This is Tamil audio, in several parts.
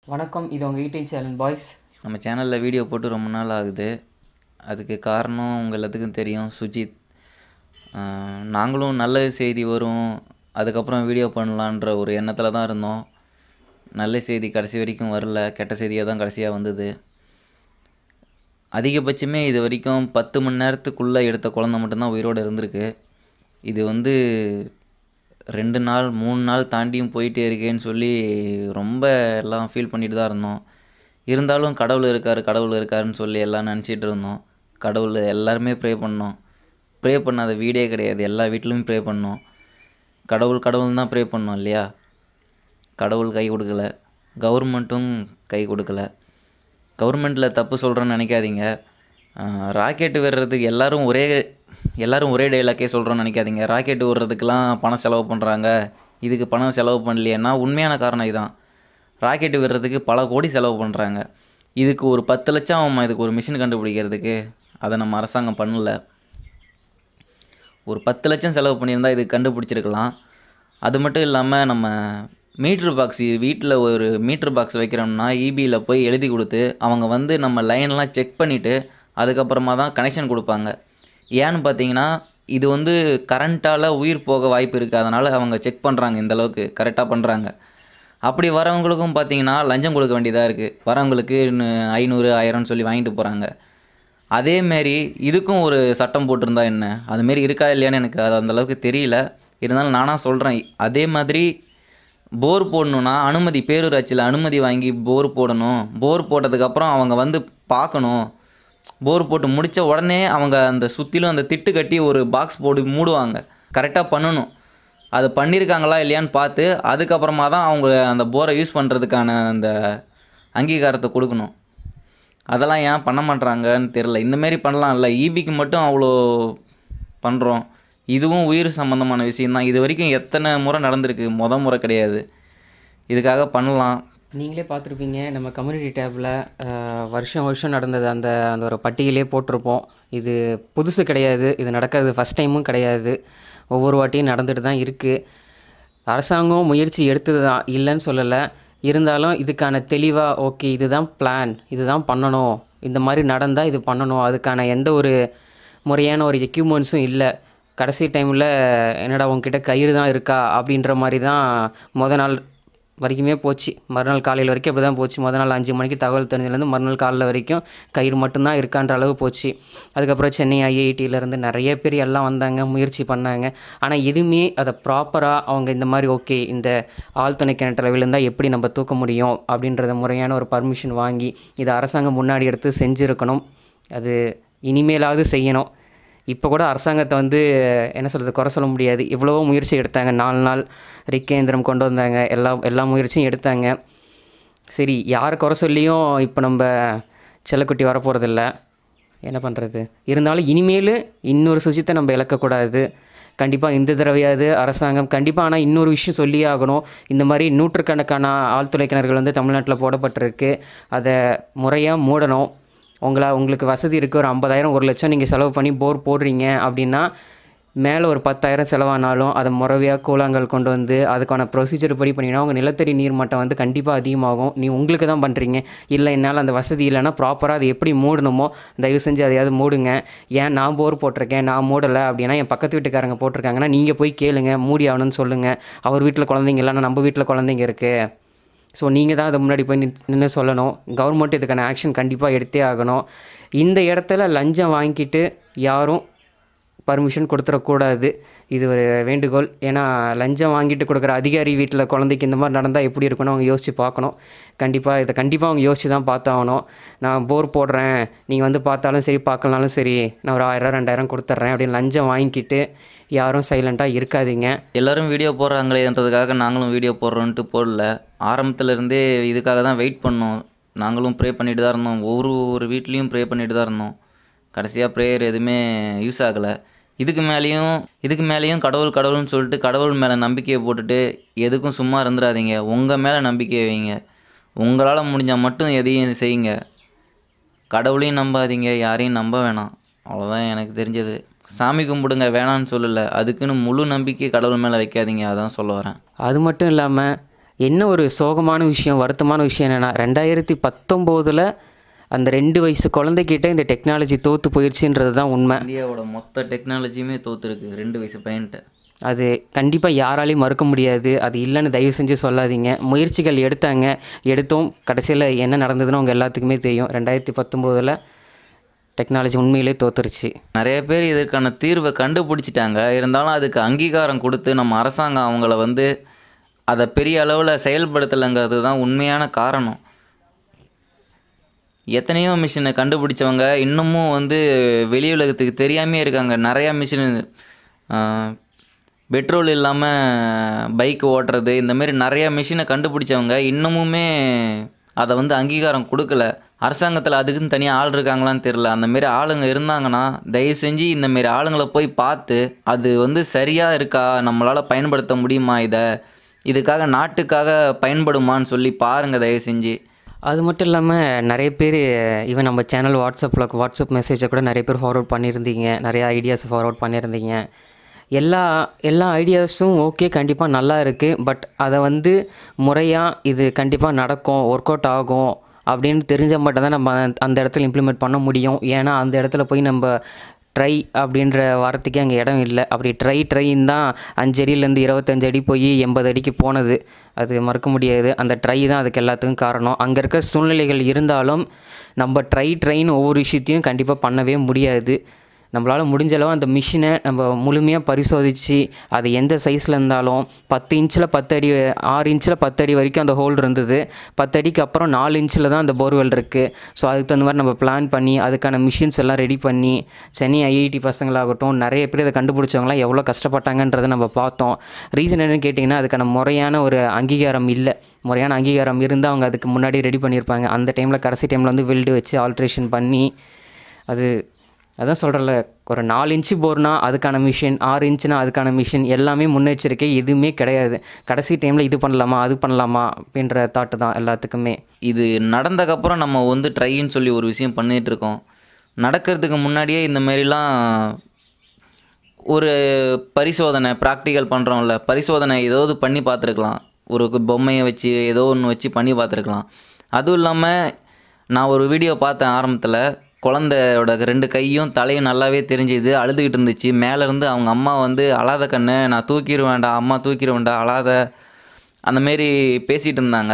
வணக்கம் இது உங்கள் ஈட்டிங் சேனல் பாய்ஸ் நம்ம சேனலில் வீடியோ போட்டு ரொம்ப நாள் ஆகுது அதுக்கு காரணம் உங்கள் எல்லாத்துக்கும் தெரியும் சுஜித் ஆஹ் நாங்களும் நல்ல செய்தி வரும் அதுக்கப்புறம் வீடியோ பண்ணலான்ற ஒரு எண்ணத்தில் தான் இருந்தோம் நல்ல செய்தி கடைசி வரைக்கும் வரல கெட்ட செய்தியாக தான் கடைசியாக வந்தது அதிகபட்சமே இது வரைக்கும் பத்து மணி நேரத்துக்குள்ளே எடுத்த குழந்தை மட்டும்தான் உயிரோடு இருந்திருக்கு இது வந்து ரெண்டு நாள் மூணு நாள் தாண்டியும் போயிட்டே இருக்கேன்னு சொல்லி ரொம்ப எல்லாம் ஃபீல் பண்ணிட்டு தான் இருந்தோம் இருந்தாலும் கடவுள் இருக்கார் கடவுள் இருக்காருன்னு சொல்லி எல்லாம் நினச்சிட்டு இருந்தோம் கடவுள் எல்லாருமே ப்ரே பண்ணோம் ப்ரே பண்ணாத வீடே கிடையாது எல்லா வீட்லேயும் ப்ரே பண்ணோம் கடவுள் கடவுள் தான் ப்ரே பண்ணோம் இல்லையா கடவுள் கை கொடுக்கல கவர்மெண்ட்டும் கை கொடுக்கல கவர்மெண்ட்டில் தப்பு சொல்கிறேன்னு நினைக்காதீங்க ராக்கெட்டு விடுறதுக்கு எல்லாரும் ஒரே எல்லாரும் ஒரே டைலாக்கே சொல்கிறோன்னு நினைக்காதீங்க ராக்கெட்டு விடுறதுக்கெலாம் பணம் செலவு பண்ணுறாங்க இதுக்கு பணம் செலவு பண்ணலையேன்னா உண்மையான காரணம் இதுதான் ராக்கெட்டு விடுறதுக்கு பல கோடி செலவு பண்ணுறாங்க இதுக்கு ஒரு பத்து லட்சம் ஆகுமா இதுக்கு ஒரு மிஷின் கண்டுபிடிக்கிறதுக்கு அதை நம்ம அரசாங்கம் பண்ணல ஒரு பத்து லட்சம் செலவு பண்ணியிருந்தால் இது கண்டுபிடிச்சிருக்கலாம் அது மட்டும் இல்லாமல் நம்ம மீட்ரு பாக்ஸ் வீட்டில் ஒரு மீட்ரு பாக்ஸ் வைக்கிறோம்னா இபியில் போய் எழுதி கொடுத்து அவங்க வந்து நம்ம லைன்லாம் செக் பண்ணிவிட்டு அதுக்கப்புறமா தான் கனெக்ஷன் கொடுப்பாங்க ஏன்னு பார்த்தீங்கன்னா இது வந்து கரண்ட்டால் உயிர் போக வாய்ப்பு இருக்குது அதனால் அவங்க செக் பண்ணுறாங்க இந்த அளவுக்கு கரெக்டாக பண்ணுறாங்க அப்படி வரவங்களுக்கும் பார்த்தீங்கன்னா லஞ்சம் கொடுக்க வேண்டியதாக இருக்குது வரவங்களுக்கு இன்னும் ஐநூறு ஆயிரம்னு சொல்லி வாங்கிட்டு போகிறாங்க அதேமாரி இதுக்கும் ஒரு சட்டம் போட்டிருந்தா என்ன அதுமாரி இருக்கா இல்லையான்னு எனக்கு அது அந்த அளவுக்கு தெரியல இருந்தாலும் நானாக சொல்கிறேன் அதே மாதிரி போர் போடணுன்னா அனுமதி பேரூராட்சியில் அனுமதி வாங்கி போர் போடணும் போர் போட்டதுக்கப்புறம் அவங்க வந்து பார்க்கணும் போர் போட்டு முடித்த உடனே அவங்க அந்த சுற்றிலும் அந்த திட்டு கட்டி ஒரு பாக்ஸ் போட்டு மூடுவாங்க கரெக்டாக பண்ணணும் அது பண்ணியிருக்காங்களா இல்லையான்னு பார்த்து அதுக்கப்புறமா தான் அவங்க அந்த போரை யூஸ் பண்ணுறதுக்கான அந்த அங்கீகாரத்தை கொடுக்கணும் அதெல்லாம் ஏன் பண்ண மாட்றாங்கன்னு தெரில இந்தமாரி பண்ணலாம்ல ஈபிக்கு மட்டும் அவ்வளோ பண்ணுறோம் இதுவும் உயிர் சம்மந்தமான விஷயந்தான் இது வரைக்கும் எத்தனை முறை நடந்திருக்கு முத முறை கிடையாது இதுக்காக பண்ணலாம் நீங்களே பார்த்துருப்பீங்க நம்ம கம்யூனிட்டி டேப்பில் வருஷம் வருஷம் நடந்தது அந்த அந்த ஒரு பட்டியலே போட்டிருப்போம் இது புதுசு கிடையாது இது நடக்கிறது ஃபஸ்ட் டைமும் கிடையாது ஒவ்வொரு வாட்டியும் நடந்துட்டு தான் இருக்குது அரசாங்கம் முயற்சி எடுத்தது தான் இல்லைன்னு சொல்லலை இருந்தாலும் இதுக்கான தெளிவாக ஓகே இதுதான் பிளான் இதுதான் பண்ணணும் இந்த மாதிரி நடந்தால் இது பண்ணணும் அதுக்கான எந்த ஒரு முறையான ஒரு எக்யூப்மெண்ட்ஸும் இல்லை கடைசி டைமில் என்னடா உங்ககிட்ட கயிறு தான் இருக்கா அப்படின்ற மாதிரி தான் முத நாள் வரைக்குமே போச்சு மறுநாள் காலையில் வரைக்கும் அப்படி தான் போச்சு முத நாள் அஞ்சு மணிக்கு தகவல் தெரிஞ்சதுலேருந்து மறுநாள் காலையில் வரைக்கும் கயிறு மட்டும்தான் இருக்கான்ற அளவு போச்சு அதுக்கப்புறம் சென்னை ஐஐடியிலேருந்து நிறைய பேர் எல்லாம் வந்தாங்க முயற்சி பண்ணாங்க ஆனால் எதுவுமே அதை ப்ராப்பராக அவங்க இந்த மாதிரி ஓகே இந்த ஆழ்துணை கிணற்றில் விழுந்தால் எப்படி நம்ம தூக்க முடியும் அப்படின்றத முறையான ஒரு பர்மிஷன் வாங்கி இதை அரசாங்கம் முன்னாடி எடுத்து செஞ்சுருக்கணும் அது இனிமேலாவது செய்யணும் இப்போ கூட அரசாங்கத்தை வந்து என்ன சொல்கிறது குறை சொல்ல முடியாது எவ்வளவோ முயற்சி எடுத்தாங்க நாலு நாள் ரிக்கேந்திரம் கொண்டு வந்தாங்க எல்லா எல்லா முயற்சியும் எடுத்தாங்க சரி யாரை குறை சொல்லியும் இப்போ நம்ம செல்லக்குட்டி வரப்போகிறதில்ல என்ன பண்ணுறது இருந்தாலும் இனிமேல் இன்னொரு சுஜித்தை நம்ம இழக்கக்கூடாது கண்டிப்பாக இந்த தடவையாவது அரசாங்கம் கண்டிப்பாக ஆனால் இன்னொரு விஷயம் சொல்லியே ஆகணும் இந்த மாதிரி நூற்றுக்கணக்கான ஆழ்துளை கிணறுகள் வந்து தமிழ்நாட்டில் போடப்பட்டிருக்கு அதை முறையாக மூடணும் உங்களா உங்களுக்கு வசதி இருக்குது ஒரு ஐம்பதாயிரம் ஒரு லட்சம் நீங்கள் செலவு பண்ணி போர் போடுறீங்க அப்படின்னா மேலே ஒரு பத்தாயிரம் செலவானாலும் அதை முறையாக கூழாங்கல் கொண்டு வந்து அதுக்கான ப்ரொசீஜர் படி பண்ணிங்கன்னா உங்கள் நிலத்தடி நீர் மட்டம் வந்து கண்டிப்பாக அதிகமாகும் நீ உங்களுக்கு தான் பண்ணுறீங்க இல்லை என்னால் அந்த வசதி இல்லைன்னா ப்ராப்பராக அதை எப்படி மூடணுமோ தயவு செஞ்சு அதையாவது மூடுங்க ஏன் நான் போர் போட்டிருக்கேன் நான் மூடலை அப்படின்னா என் பக்கத்து வீட்டுக்காரங்க போட்டிருக்காங்கன்னா நீங்கள் போய் கேளுங்க மூடி ஆகணும்னு சொல்லுங்கள் அவர் வீட்டில் குழந்தைங்க இல்லைன்னா நம்ம வீட்டில் குழந்தைங்க இருக்குது ஸோ நீங்கள் தான் அதை முன்னாடி போய் நின்று சொல்லணும் கவர்மெண்ட் இதுக்கான ஆக்ஷன் கண்டிப்பாக எடுத்தே ஆகணும் இந்த இடத்துல லஞ்சம் வாங்கிட்டு யாரும் பர்மிஷன் கொடுத்துடக்கூடாது இது ஒரு வேண்டுகோள் ஏன்னா லஞ்சம் வாங்கிட்டு கொடுக்குற அதிகாரி வீட்டில் குழந்தைக்கு இந்த மாதிரி நடந்தால் எப்படி இருக்கணும் அவங்க யோசித்து பார்க்கணும் கண்டிப்பாக இதை கண்டிப்பாக அவங்க யோசித்து தான் பார்த்தாகணும் நான் போர் போடுறேன் நீங்கள் வந்து பார்த்தாலும் சரி பார்க்கலனாலும் சரி நான் ஒரு ஆயிரம் ரெண்டாயிரம் கொடுத்துட்றேன் அப்படின்னு லஞ்சம் வாங்கிக்கிட்டு யாரும் சைலண்ட்டாக இருக்காதீங்க எல்லாரும் வீடியோ போடுறாங்களேன்றதுக்காக நாங்களும் வீடியோ போடுறோன்ட்டு போடல ஆரம்பத்துல இருந்தே இதுக்காக தான் வெயிட் பண்ணோம் நாங்களும் ப்ரே பண்ணிட்டு தான் இருந்தோம் ஒவ்வொரு ஒரு வீட்லேயும் ப்ரே பண்ணிட்டு தான் இருந்தோம் கடைசியாக ப்ரேயர் எதுவுமே யூஸ் ஆகலை இதுக்கு மேலேயும் இதுக்கு மேலேயும் கடவுள் கடவுள்னு சொல்லிட்டு கடவுள் மேலே நம்பிக்கையை போட்டுட்டு எதுக்கும் சும்மா இருந்துடாதீங்க உங்கள் மேலே நம்பிக்கையை வைங்க உங்களால் முடிஞ்சால் மட்டும் எதையும் செய்யுங்க கடவுளையும் நம்பாதீங்க யாரையும் நம்ப வேணாம் அவ்வளோதான் எனக்கு தெரிஞ்சது சாமி கும்பிடுங்க வேணான்னு சொல்லலை அதுக்குன்னு முழு நம்பிக்கை கடவுள் மேலே வைக்காதீங்க அதான் சொல்ல வரேன் அது மட்டும் இல்லாமல் என்ன ஒரு சோகமான விஷயம் வருத்தமான விஷயம் என்னென்னா ரெண்டாயிரத்தி பத்தொம்போதில் அந்த ரெண்டு வயசு குழந்தைகிட்ட இந்த டெக்னாலஜி தோற்று போயிடுச்சுன்றது தான் உண்மை இந்தியாவோட மொத்த டெக்னாலஜியுமே தோத்துருக்கு ரெண்டு வயசு பையன்கிட்ட அது கண்டிப்பாக யாராலையும் மறுக்க முடியாது அது இல்லைன்னு தயவு செஞ்சு சொல்லாதீங்க முயற்சிகள் எடுத்தாங்க எடுத்தோம் கடைசியில் என்ன நடந்ததுன்னு அவங்க எல்லாத்துக்குமே தெரியும் ரெண்டாயிரத்தி பத்தொம்போதில் டெக்னாலஜி உண்மையிலே தோத்துருச்சு நிறைய பேர் இதற்கான தீர்வை கண்டுபிடிச்சிட்டாங்க இருந்தாலும் அதுக்கு அங்கீகாரம் கொடுத்து நம்ம அரசாங்கம் அவங்கள வந்து அதை பெரிய அளவில் செயல்படுத்தலைங்கிறது தான் உண்மையான காரணம் எத்தனையோ மிஷினை கண்டுபிடிச்சவங்க இன்னமும் வந்து வெளி உலகத்துக்கு தெரியாமே இருக்காங்க நிறையா மிஷின் பெட்ரோல் இல்லாமல் பைக் ஓட்டுறது இந்த மாதிரி நிறையா மிஷினை கண்டுபிடிச்சவங்க இன்னமுமே அதை வந்து அங்கீகாரம் கொடுக்கல அரசாங்கத்தில் அதுக்குன்னு தனியாக ஆள் இருக்காங்களான்னு தெரில அந்த மாரி ஆளுங்க இருந்தாங்கன்னா தயவு செஞ்சு இந்த மாரி ஆளுங்களை போய் பார்த்து அது வந்து சரியாக இருக்கா நம்மளால் பயன்படுத்த முடியுமா இதை இதுக்காக நாட்டுக்காக பயன்படுமான்னு சொல்லி பாருங்கள் தயவு செஞ்சு அது மட்டும் இல்லாமல் நிறைய பேர் ஈவன் நம்ம சேனல் வாட்ஸ்அப்பில் வாட்ஸ்அப் மெசேஜை கூட நிறைய பேர் ஃபார்வர்ட் பண்ணியிருந்தீங்க நிறைய ஐடியாஸ் ஃபார்வர்ட் பண்ணியிருந்தீங்க எல்லா எல்லா ஐடியாஸும் ஓகே கண்டிப்பாக நல்லா இருக்குது பட் அதை வந்து முறையாக இது கண்டிப்பாக நடக்கும் ஒர்க் அவுட் ஆகும் அப்படின்னு தெரிஞ்சால் மட்டும்தான் நம்ம அந்த- அந்த இடத்துல இம்ப்ளிமெண்ட் பண்ண முடியும் ஏன்னா அந்த இடத்துல போய் நம்ம ட்ரை அப்படின்ற வார்த்தைக்கு அங்கே இடம் இல்லை அப்படி ட்ரை ட்ரைன் தான் அஞ்சு அடியிலேருந்து இருபத்தஞ்சு அடி போய் எண்பது அடிக்கு போனது அது மறக்க முடியாது அந்த ட்ரை தான் அதுக்கு எல்லாத்துக்கும் காரணம் அங்கே இருக்க சூழ்நிலைகள் இருந்தாலும் நம்ம ட்ரை ட்ரைன் ஒவ்வொரு விஷயத்தையும் கண்டிப்பாக பண்ணவே முடியாது நம்மளால் முடிஞ்ச அளவு அந்த மிஷினை நம்ம முழுமையாக பரிசோதித்து அது எந்த சைஸில் இருந்தாலும் பத்து இன்ச்சில் பத்து அடி ஆறு இன்ச்சில் பத்து அடி வரைக்கும் அந்த ஹோல் இருந்தது பத்து அடிக்கு அப்புறம் நாலு இன்ச்சில் தான் அந்த போர்வெல் இருக்குது ஸோ அதுக்கு தகுந்த மாதிரி நம்ம பிளான் பண்ணி அதுக்கான மிஷின்ஸ் எல்லாம் ரெடி பண்ணி சென்னை ஐஐடி பசங்களாகட்டும் நிறைய பேர் இதை கண்டுபிடிச்சவங்களாம் எவ்வளோ கஷ்டப்பட்டாங்கன்றதை நம்ம பார்த்தோம் ரீசன் என்னன்னு கேட்டிங்கன்னா அதுக்கான முறையான ஒரு அங்கீகாரம் இல்லை முறையான அங்கீகாரம் இருந்தால் அவங்க அதுக்கு முன்னாடி ரெடி பண்ணியிருப்பாங்க அந்த டைமில் கடைசி டைமில் வந்து வெல்டு வச்சு ஆல்ட்ரேஷன் பண்ணி அது அதான் சொல்கிறல ஒரு நாலு இன்ச்சு போர்னா அதுக்கான மிஷின் ஆறு இன்ச்சுனா அதுக்கான மிஷின் எல்லாமே முன்னெச்சரிக்கை எதுவுமே கிடையாது கடைசி டைமில் இது பண்ணலாமா அது பண்ணலாமா அப்படின்ற தாட்டு தான் எல்லாத்துக்குமே இது நடந்தக்கப்புறம் நம்ம வந்து ட்ரைன்னு சொல்லி ஒரு விஷயம் பண்ணிகிட்டு இருக்கோம் நடக்கிறதுக்கு முன்னாடியே இந்த மாதிரிலாம் ஒரு பரிசோதனை ப்ராக்டிக்கல் பண்ணுறோம்ல பரிசோதனை ஏதாவது பண்ணி பார்த்துருக்கலாம் ஒரு கு- பொம்மையை வச்சு ஏதோ ஒன்று வச்சு பண்ணி பார்த்துருக்கலாம் அதுவும் இல்லாமல் நான் ஒரு வீடியோ பார்த்தேன் ஆரம்பத்தில் குழந்தையோட ரெண்டு கையும் தலையும் நல்லாவே தெரிஞ்சுது அழுதுகிட்டு இருந்துச்சு மேலேருந்து அவங்க அம்மா வந்து அழாத கண்ணு நான் தூக்கிடுவேன்டா அம்மா தூக்கிடுவேன்டா அழாத அந்த மாரி பேசிகிட்டு இருந்தாங்க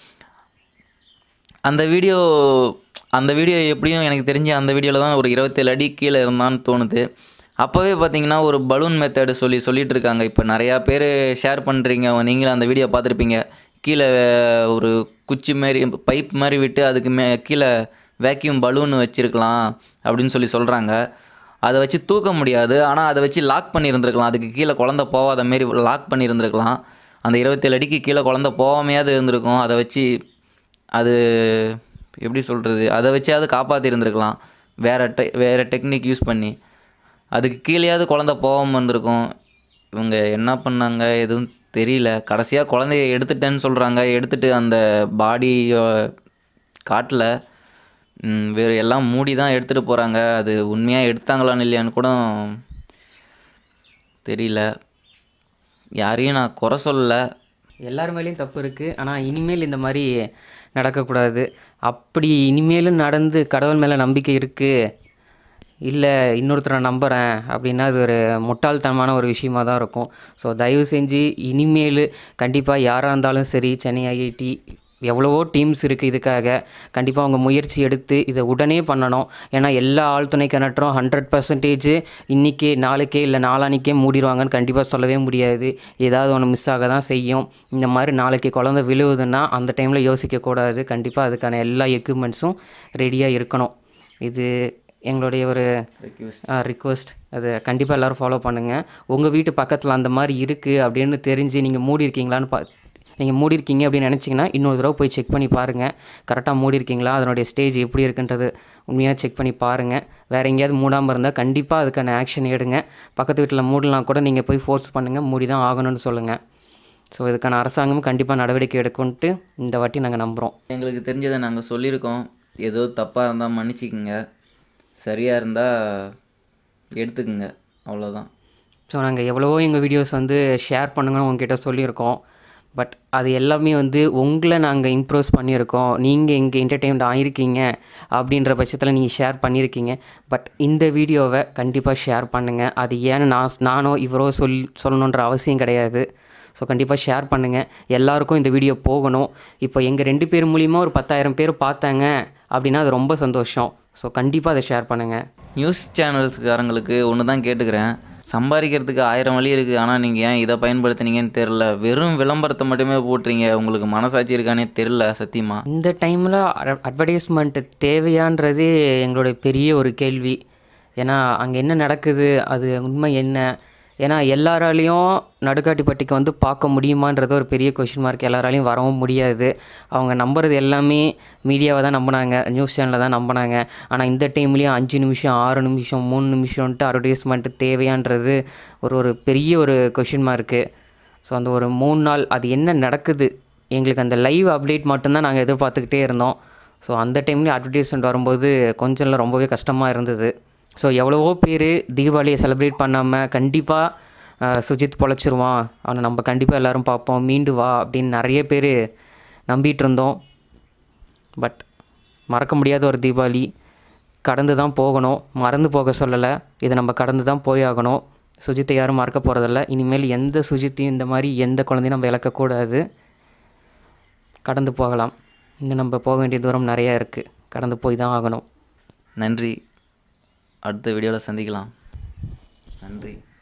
அந்த வீடியோ அந்த வீடியோ எப்படியும் எனக்கு தெரிஞ்சு அந்த வீடியோவில் தான் ஒரு இருபத்தேழு அடி கீழே இருந்தான்னு தோணுது அப்போவே பார்த்தீங்கன்னா ஒரு பலூன் மெத்தடு சொல்லி சொல்லிட்டு இருக்காங்க இப்போ நிறையா பேர் ஷேர் பண்ணுறீங்க நீங்களும் அந்த வீடியோ பார்த்துருப்பீங்க கீழே ஒரு குச்சி மாதிரி பைப் மாதிரி விட்டு அதுக்கு மே கீழே வேக்யூம் பலூன் வச்சுருக்கலாம் அப்படின்னு சொல்லி சொல்கிறாங்க அதை வச்சு தூக்க முடியாது ஆனால் அதை வச்சு லாக் பண்ணியிருந்துருக்கலாம் அதுக்கு கீழே குழந்த போகாத மாரி லாக் பண்ணியிருந்துருக்கலாம் அந்த இருபத்தேழு அடிக்கு கீழே குழந்த போகாமையாவது இருந்திருக்கும் அதை வச்சு அது எப்படி சொல்கிறது அதை வச்சாவது காப்பாற்றிருந்துருக்கலாம் வேறு டெ வேறு டெக்னிக் யூஸ் பண்ணி அதுக்கு கீழேயாவது குழந்த போகாமல் இருந்திருக்கும் இவங்க என்ன பண்ணாங்க எதுவும் தெரியல கடைசியாக குழந்தைய எடுத்துட்டேன்னு சொல்கிறாங்க எடுத்துட்டு அந்த பாடி காட்டில் வேறு எல்லாம் மூடி தான் எடுத்துகிட்டு போகிறாங்க அது உண்மையாக எடுத்தாங்களான்னு இல்லையான்னு கூட தெரியல யாரையும் நான் குறை சொல்லலை எல்லார் மேலேயும் தப்பு இருக்குது ஆனால் இனிமேல் இந்த மாதிரி நடக்கக்கூடாது அப்படி இனிமேலும் நடந்து கடவுள் மேலே நம்பிக்கை இருக்குது இல்லை இன்னொருத்தரை நம்புகிறேன் அப்படின்னா அது ஒரு முட்டாள்தனமான ஒரு விஷயமா தான் இருக்கும் ஸோ தயவு செஞ்சு இனிமேல் கண்டிப்பாக யாராக இருந்தாலும் சரி சென்னை ஐஐடி எவ்வளவோ டீம்ஸ் இருக்குது இதுக்காக கண்டிப்பாக அவங்க முயற்சி எடுத்து இதை உடனே பண்ணணும் ஏன்னா எல்லா ஆழ்துணை கிணற்றும் ஹண்ட்ரட் பர்சன்டேஜ் இன்றைக்கே நாளைக்கே இல்லை நாளானிக்கே மூடிடுவாங்கன்னு கண்டிப்பாக சொல்லவே முடியாது ஏதாவது ஒன்று மிஸ் ஆக தான் செய்யும் இந்த மாதிரி நாளைக்கு குழந்தை விழுவுதுன்னா அந்த டைமில் யோசிக்கக்கூடாது கண்டிப்பாக அதுக்கான எல்லா எக்யூப்மெண்ட்ஸும் ரெடியாக இருக்கணும் இது எங்களுடைய ஒரு ரிக்வெஸ்ட் அது கண்டிப்பாக எல்லோரும் ஃபாலோ பண்ணுங்கள் உங்கள் வீட்டு பக்கத்தில் அந்த மாதிரி இருக்குது அப்படின்னு தெரிஞ்சு நீங்கள் மூடி இருக்கீங்களான்னு பா நீங்கள் மூடி இருக்கீங்க அப்படின்னு நினச்சிங்கன்னா இன்னொரு தடவை போய் செக் பண்ணி பாருங்கள் கரெக்டாக மூடி இருக்கீங்களா அதனுடைய ஸ்டேஜ் எப்படி இருக்குன்றது உண்மையாக செக் பண்ணி பாருங்கள் வேறு எங்கேயாவது மூடாமல் இருந்தால் கண்டிப்பாக அதுக்கான ஆக்ஷன் எடுங்க பக்கத்து வீட்டில் மூடலாம் கூட நீங்கள் போய் ஃபோர்ஸ் பண்ணுங்கள் மூடி தான் ஆகணும்னு சொல்லுங்கள் ஸோ இதுக்கான அரசாங்கமும் கண்டிப்பாக நடவடிக்கை எடுக்கும்ன்ட்டு இந்த வாட்டி நாங்கள் நம்புகிறோம் எங்களுக்கு தெரிஞ்சதை நாங்கள் சொல்லியிருக்கோம் ஏதோ தப்பாக இருந்தால் மன்னிச்சிக்கங்க சரியாக இருந்தால் எடுத்துக்கங்க அவ்வளோதான் ஸோ நாங்கள் எவ்வளவோ எங்கள் வீடியோஸ் வந்து ஷேர் பண்ணுங்கன்னு உங்ககிட்ட சொல்லியிருக்கோம் பட் அது எல்லாமே வந்து உங்களை நாங்கள் இம்ப்ரூவ்ஸ் பண்ணியிருக்கோம் நீங்கள் இங்கே என்டர்டெயின்ட் ஆகிருக்கீங்க அப்படின்ற பட்சத்தில் நீங்கள் ஷேர் பண்ணியிருக்கீங்க பட் இந்த வீடியோவை கண்டிப்பாக ஷேர் பண்ணுங்கள் அது ஏன்னு நான் நானோ இவரோ சொல் சொல்லணுன்ற அவசியம் கிடையாது ஸோ கண்டிப்பாக ஷேர் பண்ணுங்கள் எல்லாருக்கும் இந்த வீடியோ போகணும் இப்போ எங்கள் ரெண்டு பேர் மூலிமா ஒரு பத்தாயிரம் பேர் பார்த்தாங்க அப்படின்னா அது ரொம்ப சந்தோஷம் ஸோ கண்டிப்பாக அதை ஷேர் பண்ணுங்கள் நியூஸ் சேனல்ஸ்காரங்களுக்கு ஒன்று தான் கேட்டுக்கிறேன் சம்பாதிக்கிறதுக்கு ஆயிரம் வழி இருக்குது ஆனால் நீங்கள் ஏன் இதை பயன்படுத்துனீங்கன்னு தெரில வெறும் விளம்பரத்தை மட்டுமே போட்டுறீங்க உங்களுக்கு மனசாட்சி இருக்கானே தெரில சத்தியமாக இந்த டைமில் அட்வர்டைஸ்மெண்ட் தேவையான்றது எங்களுடைய பெரிய ஒரு கேள்வி ஏன்னா அங்கே என்ன நடக்குது அது உண்மை என்ன ஏன்னா எல்லாராலையும் நடுக்காட்டிப்பட்டிக்கு வந்து பார்க்க முடியுமான்றது ஒரு பெரிய கொஷின் மார்க் எல்லாராலையும் வரவும் முடியாது அவங்க நம்புறது எல்லாமே மீடியாவை தான் நம்பினாங்க நியூஸ் சேனலை தான் நம்பினாங்க ஆனால் இந்த டைம்லேயும் அஞ்சு நிமிஷம் ஆறு நிமிஷம் மூணு நிமிஷம்ன்ட்டு அட்வர்டைஸ்மெண்ட் தேவையான்றது ஒரு ஒரு பெரிய ஒரு கொஷின் மார்க்கு ஸோ அந்த ஒரு மூணு நாள் அது என்ன நடக்குது எங்களுக்கு அந்த லைவ் அப்டேட் மட்டும்தான் நாங்கள் எதிர்பார்த்துக்கிட்டே இருந்தோம் ஸோ அந்த டைம்லேயும் அட்வர்டைஸ்மெண்ட் வரும்போது கொஞ்சம் இல்லை ரொம்பவே கஷ்டமாக இருந்தது ஸோ எவ்வளவோ பேர் தீபாவளியை செலிப்ரேட் பண்ணாமல் கண்டிப்பாக சுஜித் பொழைச்சிருவான் அவனை நம்ம கண்டிப்பாக எல்லோரும் பார்ப்போம் மீண்டு வா அப்படின்னு நிறைய பேர் நம்பிட்டு இருந்தோம் பட் மறக்க முடியாத ஒரு தீபாவளி கடந்து தான் போகணும் மறந்து போக சொல்லலை இதை நம்ம கடந்து தான் போய் ஆகணும் சுஜித்தை யாரும் மறக்க போகிறதில்ல இனிமேல் எந்த சுஜித்தையும் இந்த மாதிரி எந்த குழந்தையும் நம்ம இழக்கக்கூடாது கடந்து போகலாம் இன்னும் நம்ம போக வேண்டிய தூரம் நிறையா இருக்குது கடந்து போய் தான் ஆகணும் நன்றி அடுத்த வீடியோவில் சந்திக்கலாம் நன்றி